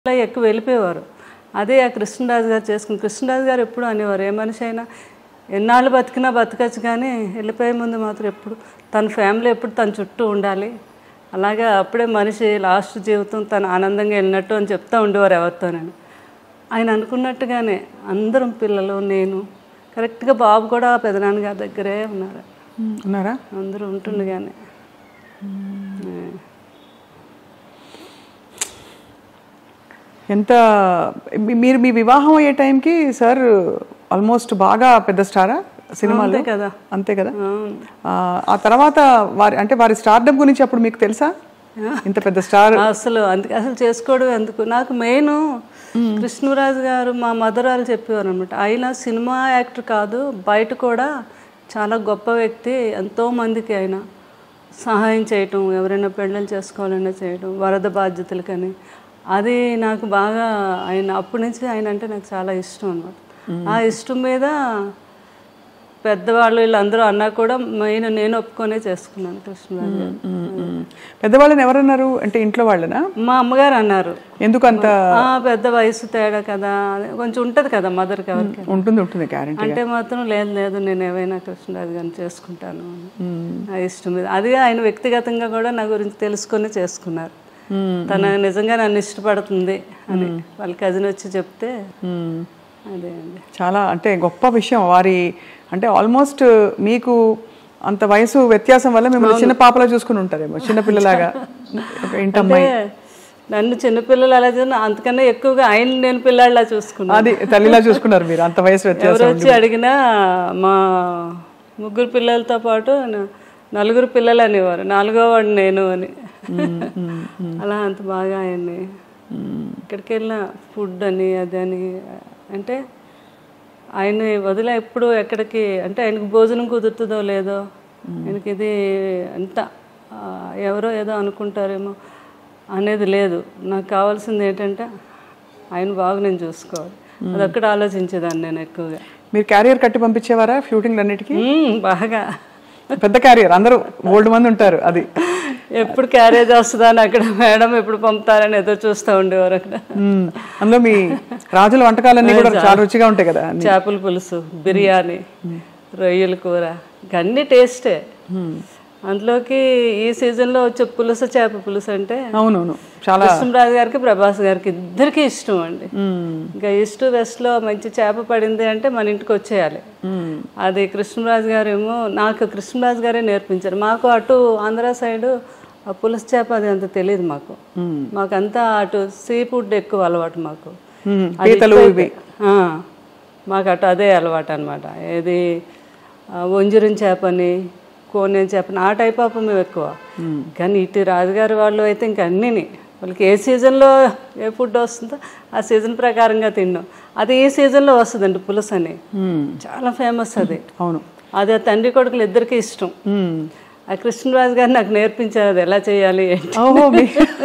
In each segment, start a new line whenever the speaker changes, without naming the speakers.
అలా ఎక్కువ వెళ్ళిపోయేవారు అదే ఆ కృష్ణరాజు గారు చేసుకుని కృష్ణరాజు గారు ఎప్పుడు అనేవారు ఏ మనిషి అయినా ఎన్నాళ్ళు బతికినా బతకచ్చు కానీ వెళ్ళిపోయే ముందు మాత్రం ఎప్పుడు తన ఫ్యామిలీ ఎప్పుడు తన చుట్టూ ఉండాలి అలాగే అప్పుడే మనిషి లాస్ట్ జీవితం తను ఆనందంగా వెళ్ళినట్టు అని చెప్తూ ఉండేవారు ఎవరితో నేను ఆయన అనుకున్నట్టుగానే అందరం పిల్లలు నేను కరెక్ట్గా బాబు కూడా పెదనాన్నగారి దగ్గరే ఉన్నారు
ఉమ్, ఉన్నారా
అందరూ ఉంటుండగానే
ఎంత మీ- మీరు మీ వివాహం అయ్యే టైంకి సార్ ఆల్మోస్ట్ బాగా పెద్ద స్టారా సినిమాలో
అంతే కదా
అంతే కదా
అవును.
ఆ, ఆ తర్వాత వారి అంటే వారి స్టార్డమ్ గురించి అప్పుడు మీకు తెలుసా ఇంత పెద్ద స్టార్
అసలు అందుకే అసలు చేసుకోవడం ఎందుకు నాకు మెయిన్ కృష్ణరాజు గారు మా మదరాలు చెప్పేవారు అనమాట ఆయన సినిమా యాక్టర్ కాదు బయట కూడా చాలా గొప్ప వ్యక్తి ఎంతో మందికి ఆయన సహాయం చేయటం ఎవరైనా పెళ్ళిళ్ళు చేసుకోవాలన్నా చేయటం వరద బాధ్యతలకని అది నాకు బాగా ఆయన అప్పటి నుంచి ఆయన అంటే నాకు చాలా ఇష్టం అనమాట ఆ ఇష్టం మీద పెద్దవాళ్ళు వీళ్ళందరూ అన్నా కూడా మెయిన్ నేను ఒప్పుకొనే చేసుకున్నాను కృష్ణరాజు గారు
ఉమ్, ఉమ్. పెద్దవాళ్ళని ఎవరన్నారు అంటే ఇంట్లో వాళ్ళనా
మా అమ్మగారు అన్నారు
ఎందుకు అంత
ఆ పెద్ద వయసు తేడా కదా అది కొంచెం ఉంటది కదా మదర్కి ఎవరికి
ఉంటుంది ఉంటుంది గ్యారెంటీ
అంటే మాత్రం లేదు లేదు నేను ఏవైనా కృష్ణరాజు గారిని చేసుకుంటాను అని. నా ఇష్టం మీద అది ఆయన వ్యక్తిగతంగా కూడా నా గురించి తెలుసుకొని చేసుకున్నారు తన నిజంగా నన్ను ఇష్టపడుతుంది అని వాళ్ళ కజిన్ వచ్చి చెప్తే అదే అండి
చాలా అంటే గొప్ప విషయం వారి అంటే ఆల్మోస్ట్ మీకు అంత వయసు వ్యత్యాసం వల్ల మిమ్మల్ని చిన్న పాపలా చూసుకుని ఉంటారేమో చిన్న పిల్లలాగా ఒక ఇంటమ్మాయి
అంటే నన్ను చిన్నపిల్లలు అలా చూసిన అంతకన్నా ఎక్కువగా ఆయన నేను పిల్లాడిలా చూసుకున్నాను
అది తల్లిలా చూసుకున్నారు మీరు అంత వయసు వ్యత్యాసం
ఎవరు వచ్చి అడిగినా మా ముగ్గురు పిల్లలతో పాటు న- నలుగురు పిల్లలు అనేవారు నాలుగో వాడు నేను అని అలా అంత బాగా ఆయన్ని ఇక్కడికి వెళ్ళిన ఫుడ్ అని అది అని అంటే ఆయన వదిలే ఎప్పుడు ఎక్కడికి అంటే ఆయనకు భోజనం కుదురుతుందో లేదో ఆయనకి ఇది అంత ఆ, ఎవరో ఏదో అనుకుంటారేమో అనేది లేదు నాకు కావాల్సింది ఏంటంటే ఆయన బాగా నేను చూసుకోవాలి అదొక్కటి ఆలోచించేదాన్ని నేను ఎక్కువగా
మీరు క్యారియర్ కట్టి పంపించేవారా షూటింగ్ అన్నిటికీ
మ్మ్, బాగా
పెద్ద క్యారియర్ అందరూ ఓల్డ్ మంది ఉంటారు అది
ఎప్పుడు క్యారేజ్ వస్తుందా అని అక్కడ మేడం ఎప్పుడు పంపుతారని ఎదురు చూస్తూ ఉండేవారు అక్కడ
మ్మ్. అందులో మీ రాజుల వంటకాలన్నీ కూడా చాలా రుచిగా ఉంటాయి కదా
చేపల పులుసు బిర్యానీ రొయ్యల కూర ఇంక అన్ని టేస్టే అందులోకి ఈ సీజన్లో వచ్చే పులుసు చేప పులుసు అంటే
అవునవును చాలా
కృష్ణరాజు గారికి ప్రభాస్ గారికి ఇద్దరికి ఇష్టం అండి
మ్మ్.
ఇంకా ఈస్ట్ వెస్ట్లో మంచి చేప పడింది అంటే మన ఇంటికి వచ్చేయాలి
మ్మ్.
అది కృష్ణరాజు గారు ఏమో నాకు కృష్ణరాజు గారే నేర్పించారు మాకు అటు ఆంధ్ర సైడు ఆ పులుసు చేప అది అంత తెలియదు మాకు మాకంతా అటు సీ ఫుడ్ ఎక్కువ అలవాటు మాకు
మ్మ్.
అది
పీతలు
ఎక్కువ-
ఇవి
ఆ, మాకు అటు అదే అలవాటు అనమాట ఏది ఆ, వంజరం చేపని కోనేం చేపని ఆ టైప్ ఆఫ్ మేము ఎక్కువ కానీ ఇటు రాజుగారి వాళ్ళు అయితే ఇంక అన్నీని వాళ్ళకి ఏ సీజన్లో ఏ ఫుడ్ వస్తుందో ఆ సీజన్ ప్రకారంగా తిన్నాం అది ఈ సీజన్లో వస్తుందండి పులుసు అని
మ్మ్.
చాలా ఫేమస్ అది
అవును
అది ఆ తండ్రి కొడుకులు ఇద్దరికి ఇష్టం
మ్మ్.
ఆ కృష్ణరాజు గారు నాకు నేర్పించారు అది ఎలా చేయాలి ఏంటి.
ఓహో మీ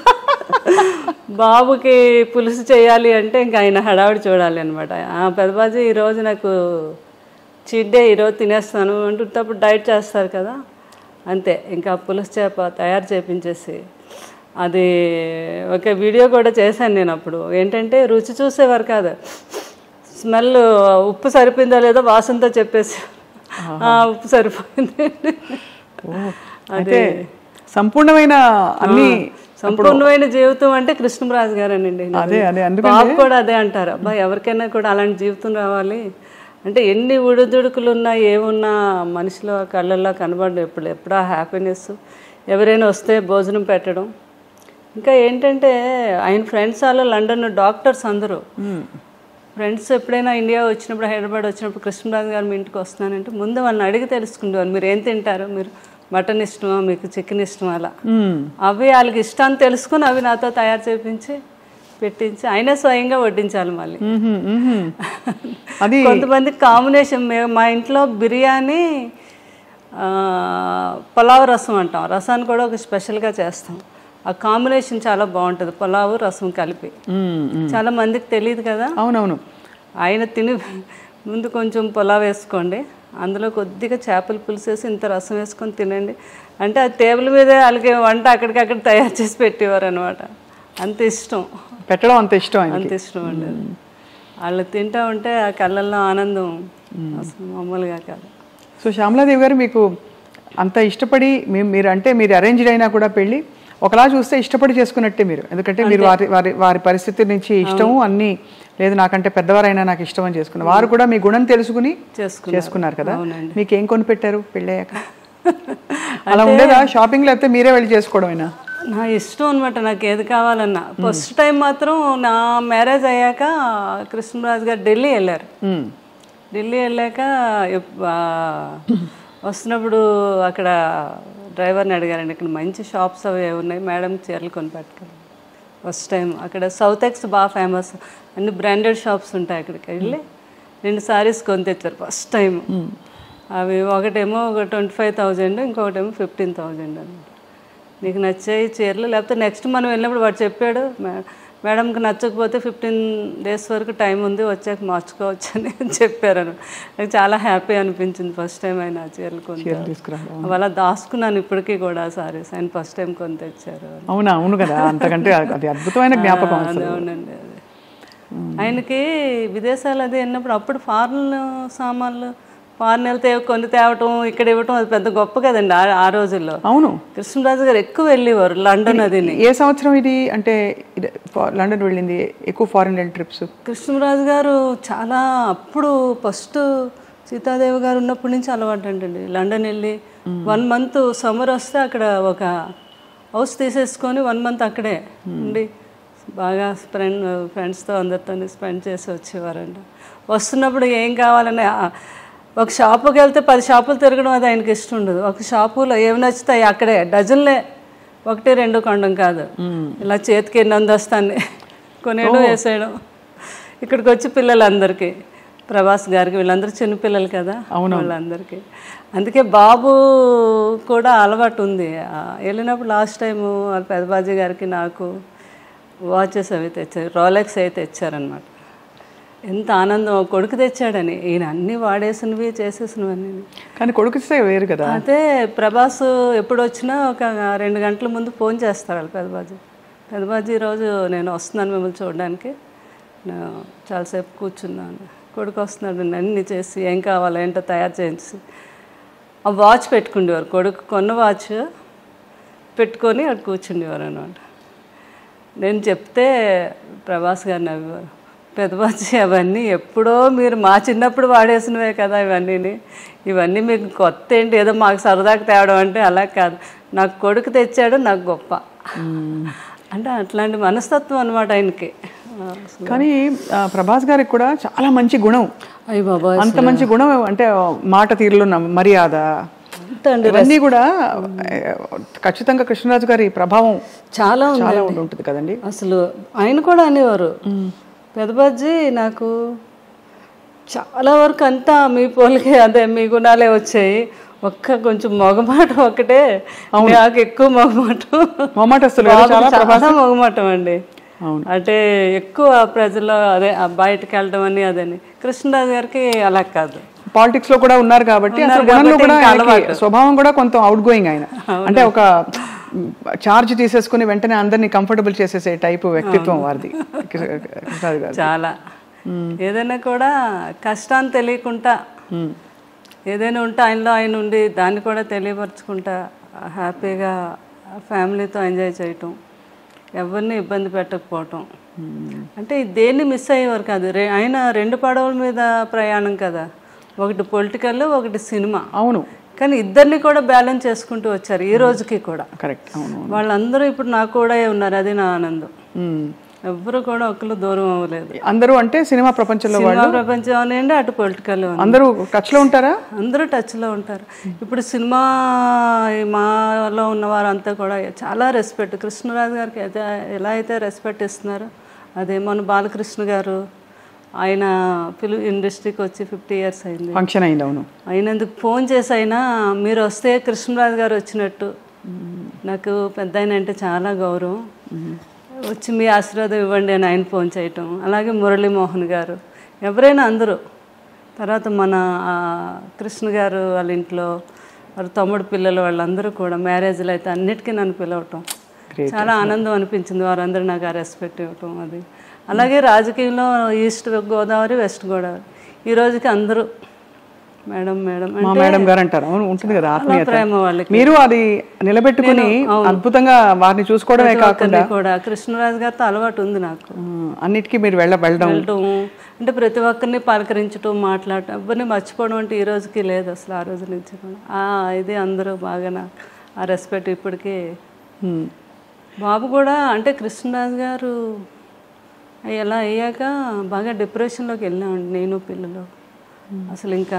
బాబుకి పులుసు చేయాలి అంటే ఇంకా ఆయన హడావిడి చూడాలి అనమాట పెద్దబాజీ ఈరోజు నాకు చీట్ డే ఈరోజు తినేస్తాను అంటున్నప్పుడు డైట్ చేస్తారు కదా అంతే ఇంకా పులుసు చేప తయారు చేపించేసి అది ఒక వీడియో కూడా చేశాను నేను అప్పుడు ఏంటంటే రుచి చూసేవారు కాదు స్మెల్ ఉప్పు సరిపోయిందో లేదో వాసనతో చెప్పేసి "ఆ, ఉప్పు సరిపోయింది
అయితే సంపూర్ణమైన అన్ని
సంపూర్ణమైన జీవితం అంటే కృష్ణరాజు గారేనండి
అదే అదే అందుకని
బాబు కూడా అదే అంటారు అబ్బాయి ఎవరికైనా కూడా అలాంటి జీవితం రావాలి అంటే ఎన్ని ఉడుదుడుకులు ఉన్నా ఏమున్నా మనిషిలో కళ్ళల్లో కనబడడం ఎప్పుడు ఎప్పుడా హ్యాపీనెస్ ఎవరైనా వస్తే భోజనం పెట్టడం ఇంకా ఏంటంటే ఆయన ఫ్రెండ్స్ వాళ్ళు లండన్ డాక్టర్స్ అందరూ ఫ్రెండ్స్ ఎప్పుడైనా ఇండియా వచ్చినప్పుడు హైదరాబాద్ వచ్చినప్పుడు కృష్ణరాజు గారు మీ ఇంటికి వస్తున్నానంటే ముందు వాళ్ళని అడిగి తెలుసుకుంటారు మీరు ఏం తింటారు మీరు మటన్ ఇష్టమా మీకు చికెన్ ఇష్టమా అలా
మ్మ్.
అవి వాళ్ళకి ఇష్టాన్ని తెలుసుకుని అవి నాతో తయారు చేపించి పెట్టించి అయినా స్వయంగా వడ్డించాలి మళ్ళీ
మ్మ్. మ్మ్. అది
కొంతమంది కాంబినేషన్ మేము మా ఇంట్లో బిర్యానీ ఆ, పులావ్ రసం అంటాం రసాన్ని కూడా ఒక స్పెషల్గా చేస్తాం ఆ కాంబినేషన్ చాలా బాగుంటుంది పులావు రసం కలిపి
మ్మ్. మ్మ్.
చాలా మందికి తెలియదు కదా
అవునవును
ఆయన తిని ముందు కొంచెం పులావ్ వేసుకోండి అందులో కొద్దిగా చేపల పులుసు వేసి ఇంత రసం వేసుకొని తినండి అంటే ఆ టేబుల్ మీదే వాళ్ళకి వంట అక్కడికక్కడ తయారు చేసి పెట్టేవారు అనమాట అంత ఇష్టం
పెట్టడం అంత ఇష్టం ఆయనకి
అంత ఇష్టం అండి అది. వాళ్ళు తింటా ఉంటే ఆ కళ్ళల్లో ఆనందం అసలు మామూలుగా కాదు
సో శ్యామలాదేవి గారు మీకు అంత ఇష్టపడి మీ- మీరు అంటే మీరు అరేంజ్డ్ అయినా కూడా పెళ్ళి ఒకలా చూస్తే ఇష్టపడి చేసుకున్నట్టే మీరు ఎందుకంటే మీరు వారి వారి వారి పరిస్థితి నుంచి ఇష్టము అన్ని లేదు నాకంటే పెద్దవారైనా నాకు ఇష్టం అని చేసుకున్నారు వారు కూడా మీ గుణం తెలుసుకుని
చేసుకున్నారు.
చేసుకున్నారు కదా
అవునండి.
మీకు ఏం కొని పెట్టారు పెళ్ళయ్యాక అలా ఉండేదా షాపింగ్ లేకపోతే మీరే వెళ్ళి చేసుకోవడమేనా
నా ఇష్టం అనమాట నాకు ఏది కావాలన్నా ఫస్ట్ టైం మాత్రం నా మ్యారేజ్ అయ్యాక కృష్ణరాజు గారు ఢిల్లీ వెళ్ళారు
మ్మ్.
ఢిల్లీ వెళ్ళాక ఎప్- ఆ, వస్తున్నప్పుడు అక్కడ డ్రైవర్ని అడిగారండి ఇక్కడ మంచి షాప్స్ అవి ఉన్నాయి మేడం చీరలు కొని పెట్టుకోవాలి ఫస్ట్ టైం అక్కడ సౌత్ ఎక్స్ బాగా ఫేమస్ అన్ని బ్రాండెడ్ షాప్స్ ఉంటాయి అక్కడికి వెళ్ళి రెండు సారీస్ కొని తెచ్చారు ఫస్ట్ టైం అవి ఒకటేమో ఒక ట్వంటీ ఫైవ్ థౌజండ్ ఇంకొకటేమో ఫిఫ్టీన్ థౌజండ్ అనమాట నీకు నచ్చాయి చీరలు లేకపోతే నెక్స్ట్ మనం వెళ్ళినప్పుడు వాడు చెప్పాడు "మే- మేడంకి నచ్చకపోతే ఫిఫ్టీన్ డేస్ వరకు టైం ఉంది వచ్చాక మార్చుకోవచ్చు అని చెప్పారు నాకు చాలా హ్యాపీ అనిపించింది ఫస్ట్ టైం ఆయన ఆ చీరలు కొని
చీరలు తీసుకురావడం
అలా దాచుకున్నాను ఇప్పటికీ కూడా సారీస్ ఆయన ఫస్ట్ టైం కొని తెచ్చారు
అవునా అవును కదా అంతకంటే అది అద్భుతమైన జ్ఞాపకం
ఆ,
అసలు
అవునండి అదే ఆయనకి విదేశాలు అది వెళ్ళినప్పుడు అప్పుడు ఫారెన్ సామాన్లు ఫారెన్ వెళ్తే కొన్ని తేవటం ఇక్కడ ఇవ్వటం అది పెద్ద గొప్ప కదండి ఆ- ఆ రోజుల్లో
అవును
కృష్ణరాజు గారు ఎక్కువ వెళ్ళేవారు లండన్ అదిని
ఏ సంవత్సరం ఇది అంటే ఇది ఫా- లండన్ వెళ్ళింది ఎక్కువ ఫారిన్ ట్రిప్స్
కృష్ణరాజు గారు చాలా అప్పుడు ఫస్ట్ సీతాదేవి గారు ఉన్నప్పటి నుంచి అలవాటు అంటండి లండన్ వెళ్ళి వన్ మంత్ సమ్మర్ వస్తే అక్కడ ఒక హౌస్ తీసేసుకొని వన్ మంత్ అక్కడే ఉండి బాగా ఫ్రెండ్ ఫ్రెండ్స్తో అందరితో స్పెండ్ చేసి వచ్చేవారంట వస్తున్నప్పుడు ఏం కావాలని ఆ, ఒక షాపుకి వెళ్తే పది షాపులు తిరగడం అది ఆయనకి ఇష్టం ఉండదు ఒక షాపులో ఏమి నచ్చుతాయి అక్కడే డజన్లే ఒకటి రెండు కొండం కాదు ఇలా చేతికి ఎన్ని అందొస్తాన్ని కొనేయడం వేసేయడం ఇక్కడికి వచ్చి పిల్లలందరికీ ప్రభాస్ గారికి వీళ్ళందరూ చిన్నపిల్లలు కదా వాళ్ళందరికీ అందుకే బాబు కూడా అలవాటు ఉంది ఆ, వెళ్ళినప్పుడు లాస్ట్ టైము వాళ్ళ పెదబాజీ గారికి నాకు వాచెస్ అవి తెచ్చారు రోలెక్స్ అయితే తెచ్చారనమాట ఎంత ఆనందం ఒక కొడుకు తెచ్చాడని ఈయన అన్నీ వాడేసినవి చేసేసినవన్నీ
కానీ కొడుకుస్తే వేరు కదా
అయితే ప్రభాస్ ఎప్పుడు వచ్చినా ఒక రెండు గంటల ముందు ఫోన్ చేస్తారు వాళ్ళు పెద్దబాజీ పెద్దబాజీ ఈరోజు నేను వస్తున్నాను మిమ్మల్ని చూడడానికి నేను చాలాసేపు కూర్చున్నాను కొడుకు వస్తున్నాడు అన్నీ చేసి ఏం కావాలో ఏంటో తయారు చేయించి ఆ వాచ్ పెట్టుకుండేవారు కొడుకు కొన్న వాచ్ పెట్టుకొని అక్కడ కూర్చుండేవారు అనమాట నేను చెప్తే ప్రభాస్ గారు నవ్వేవారు పెద్దబాజీ అవన్నీ ఎప్పుడో మీరు మా చిన్నప్పుడు వాడేసినవే కదా ఇవన్నీని ఇవన్నీ మీకు కొత్త ఏంటి ఏదో మాకు సరదాకి తేవడం అంటే అలా కాదు నాకు కొడుకు తెచ్చాడు నాకు గొప్ప అంటే అట్లాంటి మనస్తత్వం అనమాట ఆయనకి
కానీ ఆ, ప్రభాస్ గారికి కూడా చాలా మంచి గుణం
అయ్యి బాబా
అంత మంచి గుణం అంటే మాట తీరులో ఉన్న మర్యాద
అండి
ఇవన్నీ కూడా ఆ, ఖచ్చితంగా కృష్ణరాజు గారి ప్రభావం
చాలా ఉంది
చాలా ఉండి ఉంటుంది కదండి
అసలు ఆయన కూడా అనేవారు పెదబాజీ నాకు చాలా వరకు అంతా మీ పోలికే అదే మీ గుణాలే వచ్చాయి ఒక్క కొంచెం మొగమాటం ఒకటే నాకు ఎక్కువ మొగమాటం
మొమాటస్తులు
బాబుకి
చాలా
చాలా మొగమాటం అండి
అవును.
అంటే ఎక్కువ ప్రజల్లో అదే ఆ బయటకు వెళ్ళడం అని అదని కృష్ణరాజు గారికి అలా కాదు
పాలిటిక్స్ లో కూడా ఉన్నారు కాబట్టి అసలు గుణంలో కూడా ఆయనకి స్వభావం కూడా కొంత అవుట్ గోయింగ్ ఆయన అంటే ఒక చార్జ్ తీసేసుకుని వెంటనే అందరినీ కంఫర్టబుల్ చేసేసే టైపు వ్యక్తిత్వం వారిది కృ- కృష్ణరాజు గారు
చాలా ఏదైనా కూడా కష్టాన్ని తెలియకుండా ఏదైనా ఉంటే ఆయనలో ఆయన ఉండి దాన్ని కూడా తెలియపరచుకుంటా హ్యాపీగా ఫ్యామిలీతో ఎంజాయ్ చేయటం ఎవరిని ఇబ్బంది పెట్టకపోవటం అంటే దేన్ని మిస్ అయ్యేవారు కాదు రే ఆయన రెండు పడవల మీద ప్రయాణం కదా ఒకటి పొలిటికల్ ఒకటి సినిమా
అవును
కానీ ఇద్దరిని కూడా బ్యాలెన్స్ చేసుకుంటూ వచ్చారు ఈ రోజుకి కూడా
కరెక్ట్ అవును
వాళ్ళందరూ ఇప్పుడు నాకు కూడా ఉన్నారు అది నా ఆనందం
మ్మ్.
ఎవ్వరు కూడా ఒకరు దూరం అవ్వలేదు
అందరూ అంటే సినిమా ప్రపంచంలో
సినిమా ప్రపంచం అనండి అటు పొలిటికల్
అందరూ టచ్ లో ఉంటారా
అందరూ టచ్లో ఉంటారు ఇప్పుడు సినిమా ఈ మాలో ఉన్న వారంతా కూడా చాలా రెస్పెక్ట్ కృష్ణరాజు గారికి అయితే ఎలా అయితే రెస్పెక్ట్ ఇస్తున్నారో అదే మన బాలకృష్ణ గారు ఆయన ఫిలిం ఇండస్ట్రీకి వచ్చి ఫిఫ్టీ ఇయర్స్ అయింది
ఫంక్షన్ అయింది అవును
అయినందుకు ఫోన్ చేసి అయినా మీరు వస్తే కృష్ణరాజు గారు వచ్చినట్టు నాకు పెద్ద ఆయన అంటే చాలా గౌరవం వచ్చి మీ ఆశీర్వాదం ఇవ్వండి అని ఆయన ఫోన్ చేయటం అలాగే మురళీమోహన్ గారు ఎవరైనా అందరూ తర్వాత మన ఆ, కృష్ణ గారు వాళ్ళ ఇంట్లో వారి తమ్ముడు పిల్లలు వాళ్ళందరూ కూడా మ్యారేజ్లు అయితే అన్నిటికీ నన్ను పిలవటం చాలా ఆనందం అనిపించింది వారందరూ నాకు ఆ రెస్పెక్ట్ ఇవ్వటం అది అలాగే రాజకీయంలో ఈస్ట్ గోదావరి వెస్ట్ గోదావరి ఈ రోజుకి అందరూ మేడం మేడం
మా మేడం గారు అంటారు అవును ఉంటుంది కదా ఆత్మీయత
ప్రేమ వాళ్ళకి
మీరు అది నిలబెట్టుకుని అద్భుతంగా వారిని చూసుకోవడమే కాకుండా
ఒక్కరిని కూడా కృష్ణరాజు గారితో అలవాటు ఉంది నాకు
ఆ, అన్నిటికీ మీరు వెళ్ళ వెళ్ళడం
వెళ్ళటం అంటే ప్రతి ఒక్కరిని పలకరించడం మాట్లాడటం ఎవరిని మర్చిపోవడం అంటే ఈ రోజుకి లేదు అసలు ఆ రోజు నుంచి కూడా ఆ, ఇది అందరూ బాగా నాకు ఆ రెస్పెక్ట్ ఇప్పటికీ
ఉమ్,
బాబు కూడా అంటే కృష్ణరాజు గారు ఎలా అయ్యాక బాగా డిప్రెషన్లోకి వెళ్ళామండి నేను పిల్లలు అసలు ఇంకా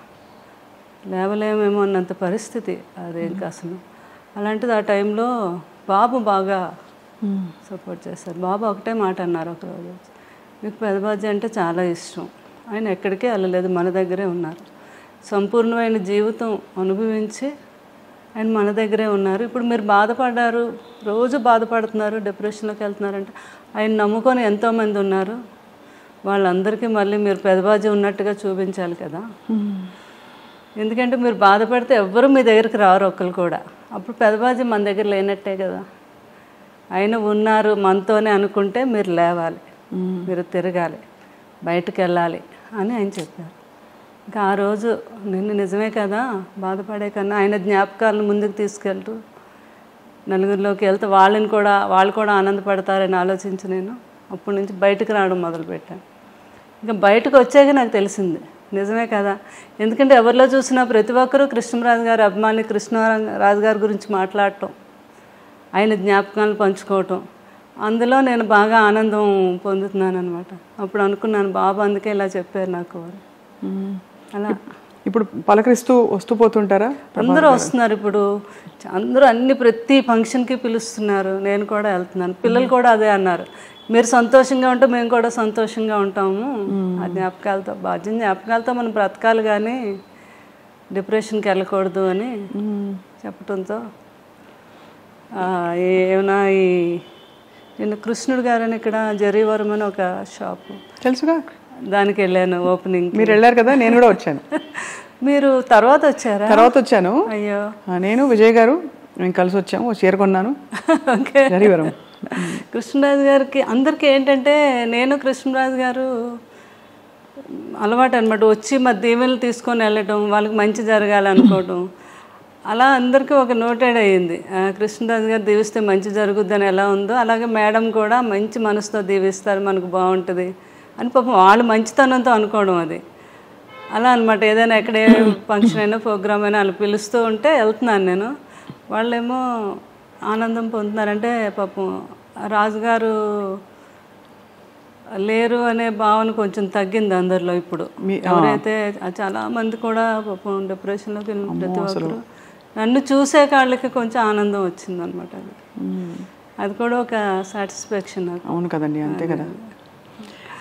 లేవలేమేమో అన్నంత పరిస్థితి అది ఇంకా అసలు అలాంటిది ఆ టైంలో బాబు బాగా సపోర్ట్ చేస్తారు బాబు ఒకటే మాట అన్నారు ఒకరోజు మీకు పెదబాజీ అంటే చాలా ఇష్టం ఆయన ఎక్కడికే వెళ్ళలేదు మన దగ్గరే ఉన్నారు సంపూర్ణమైన జీవితం అనుభవించి ఆయన మన దగ్గరే ఉన్నారు ఇప్పుడు మీరు బాధపడ్డారు రోజు బాధపడుతున్నారు డిప్రెషన్లోకి వెళ్తున్నారంటే ఆయన నమ్ముకొని ఎంతోమంది ఉన్నారు వాళ్ళందరికీ మళ్ళీ మీరు పెదబాజీ ఉన్నట్టుగా చూపించాలి కదా ఎందుకంటే మీరు బాధపడితే ఎవ్వరు మీ దగ్గరికి రారు ఒక్కరు కూడా అప్పుడు పెదబాజీ మన దగ్గర లేనట్టే కదా ఆయన ఉన్నారు మనతోనే అనుకుంటే మీరు లేవాలి మీరు తిరగాలి బయటకు వెళ్ళాలి అని ఆయన చెప్పారు ఇంకా ఆ రోజు నిన్ను నిజమే కదా బాధపడే కన్నా ఆయన జ్ఞాపకాలను ముందుకు తీసుకెళ్తూ నలుగురిలోకి వెళ్తే వాళ్ళని కూడా వాళ్ళు కూడా ఆనందపడతారని ఆలోచించి నేను అప్పటి నుంచి బయటకు రావడం మొదలుపెట్టాను ఇంకా బయటకు వచ్చాక నాకు తెలిసింది నిజమే కదా ఎందుకంటే ఎవరిలో చూసినా ప్రతి ఒక్కరూ కృష్ణరాజు గారి అభిమాని కృష్ణరాజు గారి గురించి మాట్లాడటం ఆయన జ్ఞాపకాలను పంచుకోవటం అందులో నేను బాగా ఆనందం పొందుతున్నాను అనమాట అప్పుడు అనుకున్నాను బాబు అందుకే ఇలా చెప్పారు నాకు వారు అలా
ఇప్పుడు పలకరిస్తూ వస్తూ పోతుంటారా
అందరూ వస్తున్నారు ఇప్పుడు అందరూ అన్ని ప్రతి ఫంక్షన్కి పిలుస్తున్నారు నేను కూడా వెళ్తున్నాను పిల్లలు కూడా అదే అన్నారు మీరు సంతోషంగా ఉంటే మేము కూడా సంతోషంగా ఉంటాము ఆ జ్ఞాపకాలతో బాధ్యం జ్ఞాపకాలతో మనం బ్రతకాలి కానీ డిప్రెషన్కి వెళ్ళకూడదు అని చెప్పడంతో ఆ, ఏమైనా ఈ నిన్న కృష్ణుడు గారని ఇక్కడ జరీవరం అని ఒక షాపు
తెలుసుగా
దానికి వెళ్ళాను ఓపెనింగ్
మీరు వెళ్ళారు కదా నేను కూడా వచ్చాను
మీరు తర్వాత వచ్చారా
తర్వాత వచ్చాను
అయ్యో
ఆ, నేను విజయ్ గారు మేము కలిసి వచ్చాము ఓ చీర కొన్నాను
ఓకే
జరివరం
కృష్ణరాజు గారికి అందరికీ ఏంటంటే నేను కృష్ణరాజు గారు అలవాటు అనమాట వచ్చి మా దీవెనలు తీసుకొని వెళ్ళటం వాళ్ళకి మంచి జరగాలనుకోవటం అలా అందరికీ ఒక నోటెడ్ అయ్యింది ఆ, కృష్ణరాజు గారు దీవిస్తే మంచి జరుగుద్దని ఎలా ఉందో అలాగే మేడం కూడా మంచి మనసుతో దీవిస్తారు మనకు బాగుంటుంది అని పాపం వాళ్ళు మంచితనంతో అనుకోవడం అది అలా అనమాట ఏదైనా ఎక్కడ ఏ ఫంక్షన్ అయినా ప్రోగ్రామ్ అయినా వాళ్ళు పిలుస్తూ ఉంటే వెళ్తున్నాను నేను వాళ్ళేమో ఆనందం పొందుతున్నారంటే పాపం రాజుగారు లేరు అనే భావన కొంచెం తగ్గింది అందరిలో ఇప్పుడు ఎవరైతే చాలా మంది కూడా పాపం డిప్రెషన్లోకి వెళ్ళిన ప్రతి ఒక్కరు నన్ను చూసే వాళ్ళకి కొంచెం ఆనందం వచ్చింది అనమాట అది అది కూడా ఒక సాటిస్ఫాక్షన్ నాకు
అవును కదండి అంతే కదా